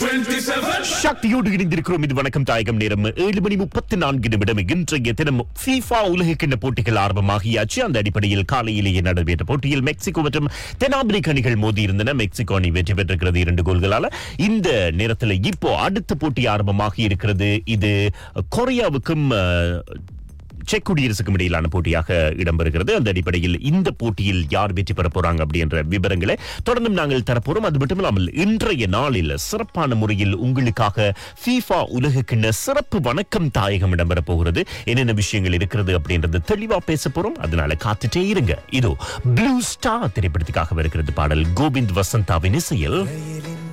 சக்தியோடு இணைந்திருக்கிறோம் இது வணக்கம் தாயகம் நேரம் ஏழு மணி முப்பத்தி நான்கு நிமிடம் இன்றைய தினம் FIFA உலகக்கிண்ண போட்டிகள் ஆரம்பமாகியாச்சு அந்த அடிப்படையில் காலையிலேயே நடைபெற்ற போட்டியில் மெக்சிகோ மற்றும் தென்னாப்பிரிக்க அணிகள் மோதி இருந்தன மெக்சிகோ அணி வெற்றி பெற்றிருக்கிறது இரண்டு கோல்களால இந்த நேரத்தில் இப்போ அடுத்த போட்டி ஆரம்பமாகி இருக்கிறது இது கொரியாவுக்கும் அஹ், செக் குடியரசுக்கும் இடையிலான போட்டியாக இடம்பெறுகிறது அந்த அடிப்படையில் இந்த போட்டியில் யார் வெற்றி பெற போறாங்க அப்படின்ற விவரங்களை தொடர்ந்தும் நாங்கள் தரப்போறோம் அது மட்டும் இல்லாமல் இன்றைய நாளில் சிறப்பான முறையில் உங்களுக்காக FIFA உலகக்கிண்ண சிறப்பு வணக்கம் தாயகம் இடம்பெற போகிறது என்னென்ன விஷயங்கள் இருக்கிறது அப்படின்றது தெளிவா பேச போறோம் அதனால காத்துட்டே இருங்க இதோ ப்ளூ ஸ்டார் திரைப்படத்துக்காக வருகிறது பாடல் கோவிந்த் வசந்தாவின் இசையில்